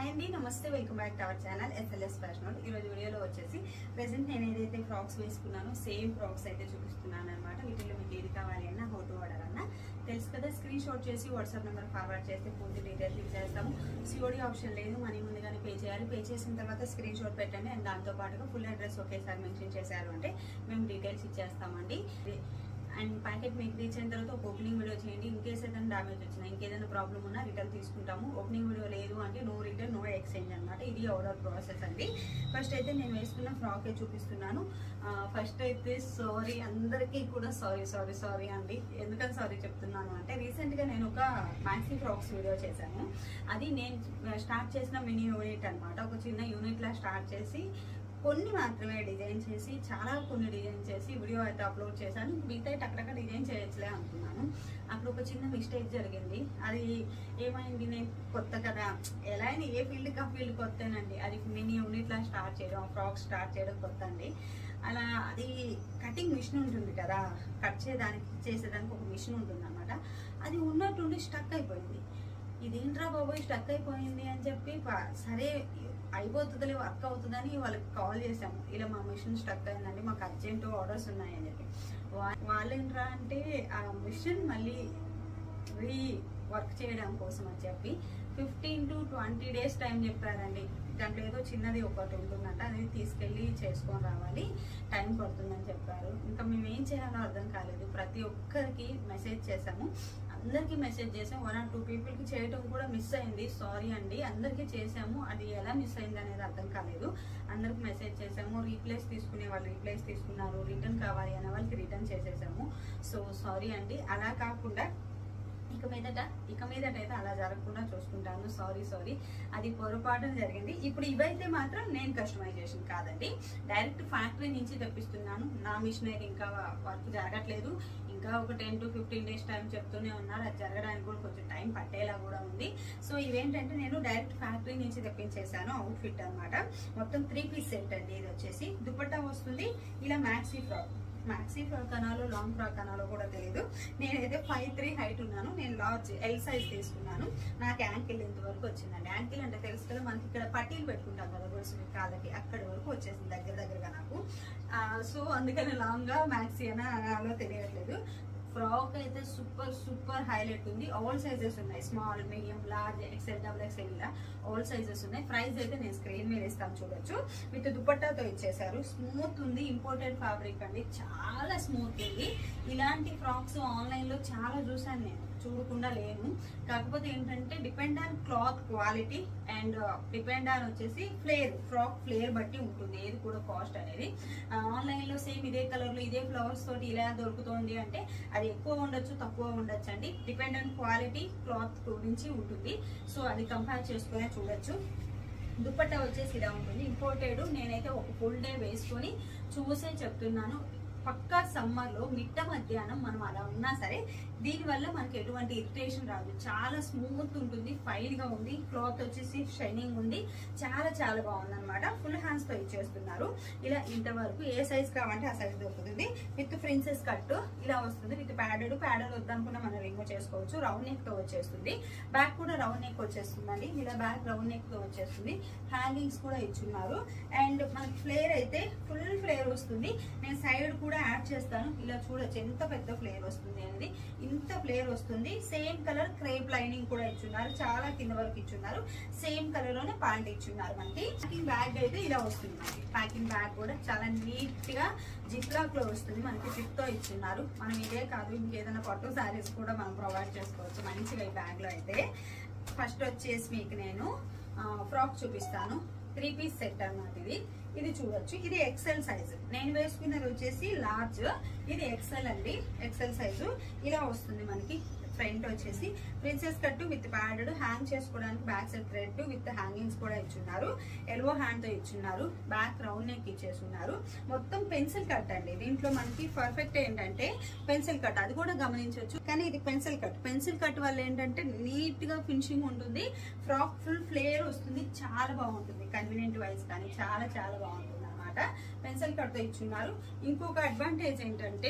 Hi అండి నమస్తే welcome back to our channel SLS fashion ఈ రోజు వీడియోలో వచ్చేసి ప్రెసెంట్ నేను ఏదైతే ఫ్రాక్స్ వేసుకున్నానో సేమ్ ఫ్రాక్స్ అయితే చూపిస్తున్నాను అనమాట వీటిలో మీకు ఏది కావాలి అన్నా హౌ టు ఆర్డర్ అన్నా తెలుసు కదా స్క్రీన్ షాట్ చేసి వాట్సాప్ నెంబర్ ఫార్వర్డ్ చేస్తే పూర్తి డీటెయిల్స్ ఇచ్చేస్తాము సిఓడి ఆప్షన్ లేదు మనీ ముందుగానే పే చేయాలి పే చేసిన తర్వాత స్క్రీన్ షాట్ పెట్టండి అండ్ దాంతో పాటుగా ఫుల్ అడ్రస్ ఒకేసారి మెన్షన్ చేశారు అంటే మేము డీటెయిల్స్ ఇచ్చేస్తామండి అండ్ ప్యాకెట్ మీకు రీచ్ అయిన తర్వాత ఒక ఓపెనింగ్ వీడియో చేయండి ఇన్ కేస్ ఏదైనా డామేజ్ వచ్చినా ఇంకేదైనా ప్రాబ్లం ఉన్నా రిటర్న్ తీసుకుంటాము ఓపెనింగ్ వీడియో లేదు అంటే నో రిటర్న్ నో ఎక్స్చేంజ్ అనమాట ఇది ఆర్డర్ ప్రాసెస్ అండి ఫస్ట్ అయితే నేను వేసుకున్న ఫ్రాకే చూపిస్తున్నాను ఫస్ట్ అయితే సారీ అందరికీ కూడా సారీ సారీ సారీ అండి ఎందుకని సారీ చెప్తున్నాను అంటే రీసెంట్గా నేను ఒక మ్యాక్సీ ఫ్రాక్స్ వీడియో చేశాను అది నేను స్టార్ట్ చేసిన మినీ యూనిట్ అనమాట ఒక చిన్న యూనిట్లా స్టార్ట్ చేసి కొన్ని మాత్రమే డిజైన్ చేసి చాలా కొన్ని డిజైన్ చేసి వీడియో అయితే అప్లోడ్ చేశాను మిగతా టక్కడక్క డిజైన్ చేయొచ్చులే అనుకున్నాను అక్కడ ఒక చిన్న మిస్టేక్ జరిగింది అది ఏమైంది నేను కొత్త కదా ఎలా అయినా ఏ ఫీల్డ్కి ఆ ఫీల్డ్ కొత్తేనండి అది మినీ యూనిట్లా స్టార్ట్ చేయడం ఫ్రాక్ స్టార్ట్ చేయడం కొత్త అండి అలా అది కటింగ్ మిషన్ ఉంటుంది కదా కట్ చేయడానికి చేసేదానికి ఒక మిషన్ ఉంటుంది అనమాట అది ఉన్నట్టుండి స్టక్ అయిపోయింది ఇదేంట్రా బాబోయ్ స్టక్ అయిపోయింది అని చెప్పి ప- సరే అయిపోతుందిలే వర్క్ అవుతుందని వాళ్ళకి కాల్ చేశాము ఇలా మా మిషన్ స్టక్ అయిందండి మాకు అర్జెంట్ ఆర్డర్స్ ఉన్నాయని చెప్పి వా- వాళ్ళేంట్రా అంటే ఆ మిషన్ మళ్ళీ రీ వర్క్ చేయడం కోసం అని చెప్పి fifteen to twenty days time చెప్పారండి దాంట్లో ఏదో చిన్నది ఒకటి ఉంటుందంట అది తీసుకెళ్ళి చేసుకొని రావాలి టైం పడుతుందని చెప్పారు ఇంకా మేము ఏం చేయాలో అర్థం కాలేదు ప్రతి ఒక్కరికి మెసేజ్ చేసాము అందరికీ మెసేజ్ చేసాం వన్ ఆర్ టూ పీపుల్కి చేయటం కూడా మిస్ అయింది సారీ అండి అందరికీ చేసాము అది ఎలా మిస్ అయింది అనేది అర్థం కాలేదు అందరికి మెసేజ్ చేసాము రీప్లేస్ తీసుకునే వాళ్ళు రీప్లేస్ తీసుకున్నారు రిటర్న్ కావాలి అనే వాళ్ళకి రిటర్న్ చేసేసాము సో సారీ అండి అలా కాకుండా ఇక మీదట ఇక మీదట అయితే అలా జరగకుండా చూసుకుంటాను సారీ సారీ అది పొరపాటున జరిగింది ఇప్పుడు ఇవైతే మాత్రం నేను కస్టమైజేషన్ కాదండి డైరెక్ట్ ఫ్యాక్టరీ నుంచి తెప్పిస్తున్నాను నా మిషనరీ ఇంకా వర్క్ జరగట్లేదు ఇంకా ఒక ten to fifteen days time చెప్తూనే ఉన్నారు అది జరగడానికి కూడా కొంచెం టైం పట్టేలా కూడా ఉంది సో ఇవేంటంటే నేను డైరెక్ట్ ఫ్యాక్టరీ నుంచి తెప్పించేసాను అవుట్ ఫిట్ అనమాట మొత్తం త్రీ పీస్ సెట్ అండి ఇది వచ్చేసి దుపట్టా వస్తుంది ఇలా మ్యాక్సీ ఫ్రాక్ మ్యాక్సీ ఫ్రాక్ అనాలో లాంగ్ ఫ్రాక్ అనాలో కూడా తెలియదు నేనైతే ఫైవ్ త్రీ హైట్ ఉన్నాను నేను లార్జ్ ఎల్ సైజ్ తీసుకున్నాను నాకు యాంకిల్ ఇంత వరకు వచ్చిందండి యాంకిల్ అంటే తెలుసు కదా మనకి ఇక్కడ పట్టీలు పెట్టుకుంటాం కదా గొలుసు కాళ్ళకి అక్కడి వరకు వచ్చేసింది దగ్గర దగ్గరగా నాకు సో అందుకని లాంగ్ గా మ్యాక్సీ అని అనాలో తెలియట్లేదు ఫ్రాక్ అయితే సూపర్ సూపర్ హైలైట్ ఉంది ఆల్ సైజెస్ ఉన్నాయి small medium large XL double XL ఇలా ఆల్ సైజెస్ ఉన్నాయి ప్రైస్ అయితే నేను స్క్రీన్ మీద ఇస్తాను చూడొచ్చు విత్ దుపట్టాతో ఇచ్చేసారు స్మూత్ ఉంది ఇంపోర్టెడ్ ఫ్యాబ్రిక్ అండి చాలా స్మూత్ ఉంది ఇలాంటి ఫ్రాక్స్ ఆన్లైన్ లో చాలా చూసాను నేను చూడకుండా లేను కాకపోతే ఏంటంటే depend on cloth quality and depend on వచ్చేసి ఫ్లేర్ ఫ్రాక్ ఫ్లేర్ బట్టి ఉంటుంది ఏది కూడా కాస్ట్ అనేది ఆన్లైన్ లో సేమ్ ఇదే కలర్ లో ఇదే ఫ్లవర్స్ తోటి ఇలా దొరుకుతుంది అంటే అది ఎక్కువ ఉండొచ్చు తక్కువ ఉండొచ్చు అండి డిపెండ్ ఆన్ క్వాలిటీ క్లాత్ గురించి ఉంటుంది సో అది కంపేర్ చేసుకునే చూడొచ్చు దుపట్టా వచ్చేసి ఇలా ఉంటుంది ఇంపోర్టెడ్ నేనైతే ఒక ఫుల్ డే వేసుకొని చూసే చెప్తున్నాను పక్కా సమ్మర్ లో మిట్ట మధ్యాహ్నం మనం అలా ఉన్నా సరే దీనివల్ల మనకి ఎటువంటి ఇరిటేషన్ రాదు చాలా స్మూత్ ఉంటుంది ఫైన్ గా ఉంది క్లాత్ వచ్చేసి షైనింగ్ ఉంది చాలా చాలా బాగుంది అనమాట ఫుల్ హ్యాండ్స్ తో ఇచ్చేస్తున్నారు ఇలా ఇంతవరకు ఏ సైజ్ కావాలంటే ఆ సైజ్ దొరుకుతుంది విత్ ప్రిన్సెస్ కట్ ఇలా వస్తుంది విత్ ప్యాడెడ్ ప్యాడెడ్ వద్దనుకున్నా మనం రిమూవ్ చేసుకోవచ్చు రౌండ్ నెక్ తో వచ్చేస్తుంది బ్యాక్ కూడా రౌండ్ నెక్ వచ్చేస్తుందండి ఇలా బ్యాక్ రౌండ్ నెక్ తో వచ్చేస్తుంది హ్యాంగింగ్స్ కూడా ఇచ్చున్నారు అండ్ మనకి ఫ్లేర్ అయితే ఫుల్ ఫ్లేర్ వస్తుంది నేను సైడ్ కూడా యాడ్ చేస్తాను ఇలా చూడొచ్చు ఎంత పెద్ద ఫ్లేర్ వస్తుంది అనేది ఇంత ఫ్లేర్ వస్తుంది సేమ్ కలర్ క్రేప్ లైనింగ్ కూడా ఇచ్చున్నారు చాలా కింద వరకు ఇచ్చున్నారు సేమ్ కలర్ లోనే ప్యాంట్ ఇచ్చున్నారు మనకి ప్యాకింగ్ బ్యాగ్ అయితే ఇలా వస్తుంది మనకి ప్యాకింగ్ బ్యాగ్ కూడా చాలా నీట్ గా జిప్ లాక్ లో వస్తుంది మనకి జిప్ తో ఇచ్చున్నారు మనం ఇదే కాదు ఇంకేదైనా పట్టు శారీస్ కూడా మనం ప్రొవైడ్ చేసుకోవచ్చు మంచిగా ఈ బ్యాగ్ లో అయితే ఫస్ట్ వచ్చేసి మీకు నేను ఫ్రాక్ చూపిస్తాను త్రీ పీస్ సెట్ అన్నమాట ఇది ఇది చూడొచ్చు ఇది ఎక్సెల్ సైజ్ నేను వేసుకున్నది వచ్చేసి లార్జ్ ఇది ఎక్సెల్ అండి ఎక్సెల్ సైజు ఇలా వస్తుంది మనకి ఫ్రంట్ వచ్చేసి princess cut with padded hang చేసుకోవడానికి back side thread with hangings కూడా ఇచ్చున్నారు ఎల్బో హ్యాండ్ తో ఇచ్చున్నారు బ్యాక్ రౌండ్ నెక్ ఇచ్చేస్తున్నారు మొత్తం పెన్సిల్ కట్ అండి దీంట్లో మనకి పర్ఫెక్ట్ ఏంటంటే పెన్సిల్ కట్ అది కూడా గమనించవచ్చు కానీ ఇది పెన్సిల్ కట్ పెన్సిల్ కట్ వల్ల ఏంటంటే నీట్ గా ఫినిషింగ్ ఉంటుంది ఫ్రాక్ ఫుల్ ఫ్లేర్ వస్తుంది చాలా బాగుంటుంది కన్వీనియంట్ వైజ్ కానీ చాలా చాలా బాగుంటుంది అనమాట పెన్సిల్ కట్ తో ఇచ్చున్నారు ఇంకొక అడ్వాంటేజ్ ఏంటంటే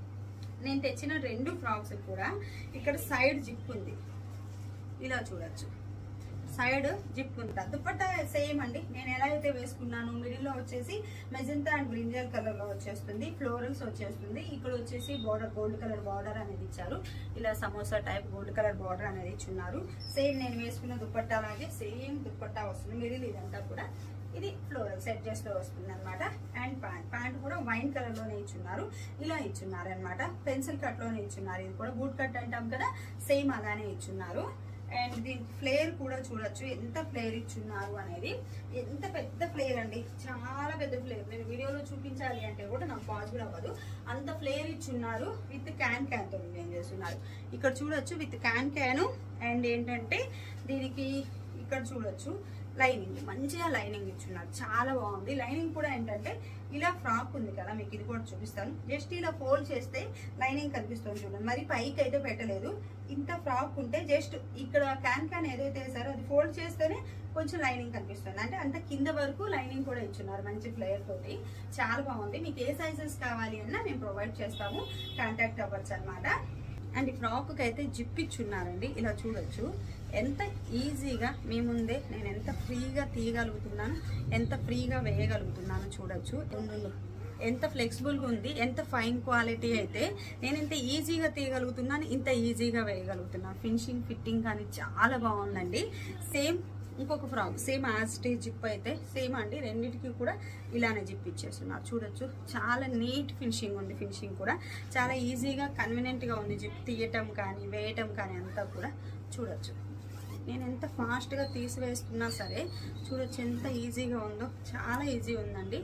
నేను తెచ్చిన రెండు ఫ్రాక్స్ కూడా ఇక్కడ సైడ్ జిప్ ఉంది ఇలా చూడొచ్చు సైడ్ జిప్ ఉంటుంది దుపట్టా సేమ్ అండి నేను ఎలా అయితే వేసుకున్నాను మిడిల్ లో వచ్చేసి మెజంతా అండ్ బ్రింజల్ కలర్ లో వచ్చేస్తుంది ఫ్లోరల్స్ వచ్చేస్తుంది ఇక్కడ వచ్చేసి బార్డర్ గోల్డ్ కలర్ బార్డర్ అనేది ఇచ్చారు ఇలా samosa type gold colour border అనేది ఇచ్చున్నారు సేమ్ నేను వేసుకున్న దుపట్టా లాగే సేమ్ దుపట్టా వస్తుంది మిడిల్ ఇదంతా కూడా ఇది ఫ్లోరల్ సెట్ చేస్తూ వస్తుంది అనమాట అండ్ ప్యాంట్ ప్యాంట్ కూడా వైన్ కలర్ లోనే ఇచ్చున్నారు ఇలా ఇచ్చున్నారు అనమాట పెన్సిల్ కట్ లోనే ఇచ్చున్నారు ఇది కూడా బూట్ కట్ అంటాం కదా సేమ్ అలానే ఇచ్చున్నారు అండ్ దీని ఫ్లేర్ కూడా చూడొచ్చు ఎంత ఫ్లేర్ ఇచ్చున్నారు అనేది ఎంత పెద్ద ఫ్లేర్ అండి చాలా పెద్ద ఫ్లేర్ నేను వీడియోలో చూపించాలి అంటే కూడా నాకు పాసిబుల్ అవ్వదు అంత ఫ్లేర్ ఇచ్చున్నారు విత్ క్యాన్ క్యాన్ తో ఏం చేస్తున్నారు ఇక్కడ చూడొచ్చు విత్ క్యాన్ క్యాన్ అండ్ ఏంటంటే దీనికి ఇక్కడ చూడొచ్చు లైనింగ్ మంచిగా లైనింగ్ ఇచ్చున్నారు చాలా బాగుంది లైనింగ్ కూడా ఏంటంటే ఇలా ఫ్రాక్ ఉంది కదా మీకు ఇది కూడా చూపిస్తాను జస్ట్ ఇలా ఫోల్డ్ చేస్తే లైనింగ్ కనిపిస్తుంది చూడండి మరి పైకి అయితే పెట్టలేదు ఇంత ఫ్రాక్ ఉంటే జస్ట్ ఇక్కడ క్యాన్ క్యాన్ ఏదైతే వేసారో అది ఫోల్డ్ చేస్తేనే కొంచెం లైనింగ్ కనిపిస్తుంది అంటే అంత కింద వరకు లైనింగ్ కూడా ఇచ్చున్నారు మంచి ఫ్లేయర్ తోటి చాలా బాగుంది మీకు ఏ సైజెస్ కావాలి అన్నా మేము ప్రొవైడ్ చేస్తాము కాంటాక్ట్ అవ్వచ్చు అనమాట అండ్ ఈ ఫ్రాక్ అయితే జిప్ ఇచ్చున్నారండి ఇలా చూడొచ్చు ఎంత ఈజీగా మీ ముందే నేను ఎంత ఫ్రీగా తీయగలుగుతున్నాను ఎంత ఫ్రీగా వేయగలుగుతున్నాను చూడొచ్చు ఉండు. ఎంత ఫ్లెక్సిబుల్గా ఉంది ఎంత ఫైన్ క్వాలిటీ అయితే నేను ఇంత ఈజీగా తీయగలుగుతున్నాను ఇంత ఈజీగా వేయగలుగుతున్నాను ఫినిషింగ్ ఫిట్టింగ్ కానీ చాలా బాగుందండి సేమ్ ఇంకొక ఫ్రాక్ సేమ్ యాస్టే జిప్ అయితే సేమ్ అండి రెండింటికి కూడా ఇలానే జిప్ ఇచ్చేస్తున్నారు చూడొచ్చు చాలా నీట్ ఫినిషింగ్ ఉంది ఫినిషింగ్ కూడా చాలా ఈజీగా కన్వీనియంట్గా ఉంది జిప్ తీయటం కానీ వేయటం కానీ అంతా కూడా చూడొచ్చు నేను ఎంత ఫాస్ట్గా తీసివేస్తున్నా సరే చూడొచ్చు ఎంత ఈజీగా ఉందో చాలా ఈజీ ఉందండి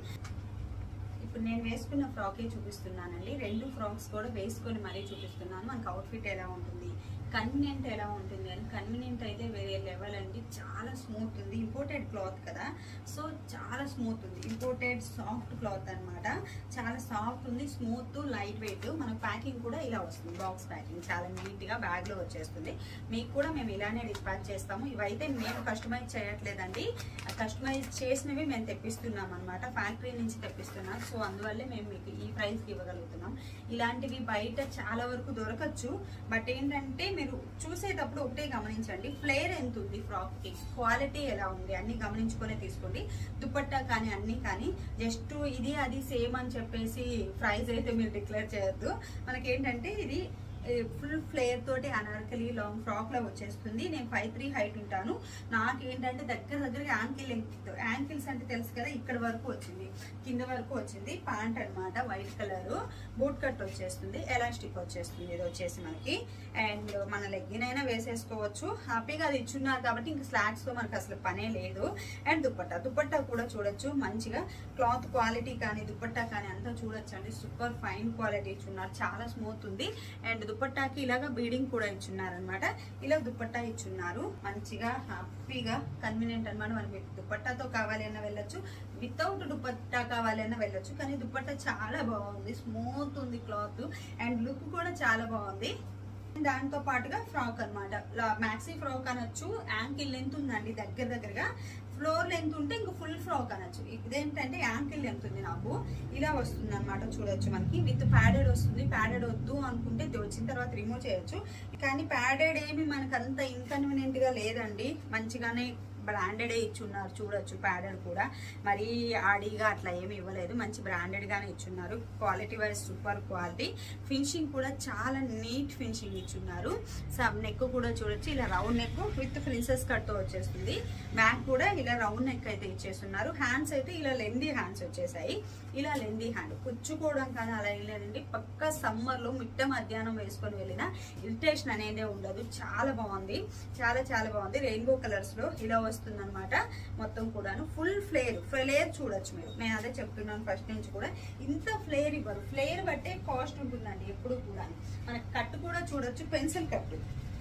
ఇప్పుడు నేను వేసుకున్న ఫ్రాకే చూపిస్తున్నానండి రెండు ఫ్రాక్స్ కూడా వేసుకొని మరీ చూపిస్తున్నాను మనకు అవుట్ఫిట్ ఎలా ఉంటుంది కన్వీనియంట్ ఎలా ఉంటుంది అని కన్వీనియంట్ అయితే వేరే లెవెల్ అండి చాలా స్మూత్ ఉంది ఇంపోర్టెడ్ క్లాత్ కదా సో చాలా స్మూత్ ఉంది ఇంపోర్టెడ్ సాఫ్ట్ క్లాత్ అన్నమాట చాలా సాఫ్ట్ ఉంది స్మూత్ లైట్ వెయిట్ మనకు ప్యాకింగ్ కూడా ఇలా వస్తుంది బాక్స్ ప్యాకింగ్ చాలా నీట్గా బ్యాగ్లో వచ్చేస్తుంది మీకు కూడా మేము ఇలానే డిస్పాచ్ చేస్తాము ఇవైతే మేము కస్టమైజ్ చేయట్లేదండి కస్టమైజ్ చేసినవి మేము తెప్పిస్తున్నాం అనమాట ఫ్యాక్టరీ నుంచి తెప్పిస్తున్నాం సో అందువల్లే మేము మీకు ఈ ప్రైస్కి ఇవ్వగలుగుతున్నాం ఇలాంటివి బయట చాలా వరకు దొరకచ్చు బట్ ఏంటంటే మీరు చూసేటప్పుడు ఒకటే గమనించండి ఫ్లేర్ ఎంత ఉంది ఫ్రాక్ కి క్వాలిటీ ఎలా ఉంది అన్ని గమనించుకొని తీసుకోండి దుపట్టా కానీ అన్ని కానీ జస్ట్ ఇది అది సేమ్ అని చెప్పేసి ప్రైస్ అయితే మీరు డిక్లేర్ చేయొద్దు మనకేంటంటే ఇది ఫుల్ ఫ్లేర్ తోటి అనార్కలి లాంగ్ ఫ్రాక్ లో వచ్చేస్తుంది నేను ఫైవ్ త్రీ హైట్ ఉంటాను నాకేంటంటే దగ్గర దగ్గర యాంకిల్ లెంగ్త్ యాంకిల్స్ అంటే తెలుసు కదా ఇక్కడ వరకు వచ్చింది కింద వరకు వచ్చింది ప్యాంట్ అన్నమాట వైట్ కలర్ బూట్ కట్ వచ్చేస్తుంది ఎలాస్టిక్ వచ్చేస్తుంది ఇది వచ్చేసి మనకి అండ్ మన లెగ్గిన్ అయినా వేసేసుకోవచ్చు హ్యాపీగా అది ఇచ్చున్నారు కాబట్టి ఇంకా స్లాక్స్ తో మనకు అసలు పనే లేదు అండ్ దుప్పట్టా దుప్పట్టా కూడా చూడొచ్చు మంచిగా క్లాత్ క్వాలిటీ కానీ దుప్పట్టా కానీ అంతా చూడొచ్చు అండి సూపర్ ఫైన్ క్వాలిటీ ఇచ్చున్నారు చాలా స్మూత్ ఉంది అండ్ దుప్పట్టాకి ఇలాగా బీడింగ్ కూడా ఇచ్చున్నారు అనమాట ఇలా దుప్పట్టా ఇచ్చున్నారు మంచిగా హ్యాపీగా కన్వీనియంట్ అనమాట మనకి దుప్పట్టాతో కావాలి అన్న వెళ్ళొచ్చు వితౌట్ దుపట్టా కావాలి అన్న వెళ్ళొచ్చు కానీ దుపట్టా చాలా బాగుంది స్మూత్ ఉంది క్లాత్ అండ్ లుక్ కూడా చాలా బాగుంది దాంతో పాటుగా ఫ్రాక్ అనమాట మ్యాక్సీ ఫ్రాక్ అనొచ్చు యాంకిల్ లెంత్ ఉందండి దగ్గర దగ్గరగా ఫ్లోర్ లెంత్ ఉంటే ఇంక ఫుల్ ఫ్రాక్ అనొచ్చు ఇదేంటంటే యాంకిల్ లెంత్ ఉంది నాకు ఇలా వస్తుంది అనమాట చూడొచ్చు మనకి విత్ ప్యాడెడ్ వస్తుంది ప్యాడెడ్ వద్దు అనుకుంటే ఇది వచ్చిన తర్వాత రిమూవ్ చేయొచ్చు కానీ ప్యాడెడ్ ఏమి మనకు అంత ఇన్కన్వీనియంట్ గా లేదండి మంచిగానే బ్రాండెడ్ ఇచ్చున్నారు చూడొచ్చు ప్యాడెడ్ కూడా మరీ ఆడిగా అట్లా ఏమి ఇవ్వలేదు మంచి బ్రాండెడ్ గానే ఇచ్చున్నారు quality wise super quality finishing కూడా చాలా నీట్ ఫినిషింగ్ ఇచ్చున్నారు సబ్ నెక్ కూడా చూడొచ్చు ఇలా round neck with princess cut తో వచ్చేస్తుంది బ్యాక్ కూడా ఇలా రౌండ్ నెక్ అయితే ఇచ్చేస్తున్నారు హ్యాండ్స్ అయితే ఇలా లెందీ హ్యాండ్స్ వచ్చేసాయి ఇలా లెందీ హ్యాండ్ పుచ్చుకోవడం కానీ అలా ఏం లేదండి పక్క సమ్మర్ లో మిట్ట మధ్యాహ్నం వేసుకొని వెళ్ళిన ఇరిటేషన్ అనేది ఉండదు చాలా బాగుంది చాలా చాలా బాగుంది రెయిన్బో కలర్స్ లో ఇలా వస్తుంది అనమాట మొత్తం కూడాను ఫుల్ ఫ్లేర్ ఫ్లేర్ చూడొచ్చు మీరు నేను అదే చెప్తున్నాను ఫస్ట్ నుంచి కూడా ఇంత ఫ్లేర్ ఇవ్వరు ఫ్లేర్ బట్టే కాస్ట్ ఉంటుందండి ఎప్పుడు కూడా మనకి కట్ కూడా చూడొచ్చు పెన్సిల్ కట్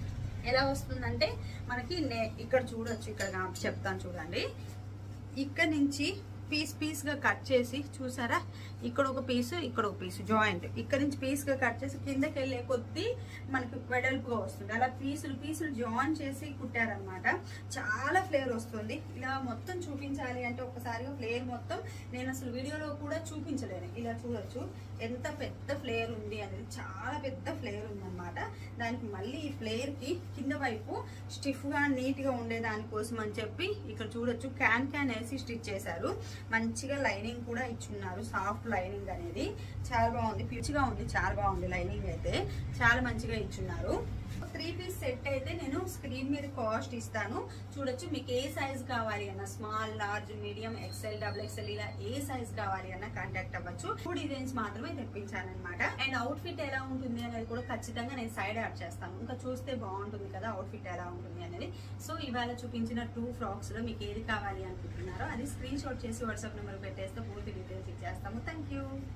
ఎలా వస్తుందంటే మనకి నే- ఇక్కడ చూడొచ్చు ఇక్కడ నాకు చెప్తాను చూడండి ఇక్కడ నుంచి పీస్ పీస్ గా కట్ చేసి చూసారా ఇక్కడ ఒక పీస్ ఇక్కడ ఒక పీస్ జాయింట్ ఇక్కడ నుంచి పీస్ గా కట్ చేసి కిందకి వెళ్ళే కొద్దీ మనకి వెడల్పుగా వస్తుంది అలా పీసులు పీసులు జాయిన్ చేసి కుట్టారనమాట చాలా ఫ్లేవర్ వస్తుంది ఇలా మొత్తం చూపించాలి అంటే ఒకసారిగా ఫ్లేవర్ మొత్తం నేను అసలు వీడియోలో కూడా చూపించలేను ఇలా చూడొచ్చు ఎంత పెద్ద ఫ్లేయర్ ఉంది అనేది చాలా పెద్ద ఫ్లేయర్ ఉందన్నమాట దానికి మళ్ళీ ఈ ఫ్లేయర్ కి కింద వైపు స్టిఫ్ గా నీట్ గా ఉండే దానికోసం అని చెప్పి ఇక్కడ చూడొచ్చు క్యాన్ క్యాన్ వేసి స్టిచ్ చేశారు మంచిగా లైనింగ్ కూడా ఇచ్చున్నారు సాఫ్ట్ లైనింగ్ అనేది చాలా బాగుంది పిచ్చిగా ఉంది చాలా బాగుంది లైనింగ్ అయితే చాలా మంచిగా ఇచ్చున్నారు త్రీ పీస్ సెట్ అయితే నేను స్క్రీన్ మీద కాస్ట్ ఇస్తాను చూడొచ్చు మీకు ఏ సైజ్ కావాలి అన్న small large medium XL double XL ఇలా ఏ సైజ్ కావాలి అన్న కాంటాక్ట్ అవ్వచ్చు టూ డిజైన్స్ మాత్రమే తెప్పించాను అనమాట అండ్ అవుట్ ఫిట్ ఎలా ఉంటుంది అనేది కూడా ఖచ్చితంగా నేను సైడ్ యాడ్ చేస్తాను ఇంకా చూస్తే బాగుంటుంది కదా అవుట్ ఫిట్ ఎలా ఉంటుంది అనేది సో ఇవాళ చూపించిన టూ ఫ్రాక్స్ లో మీకు ఏది కావాలి అనుకుంటున్నారో అది స్క్రీన్ షాట్ చేసి వాట్సాప్ నెంబర్ పెట్టేస్తే పూర్తి డీటెయిల్స్ ఇచ్చేస్తాము థ్యాంక్ యూ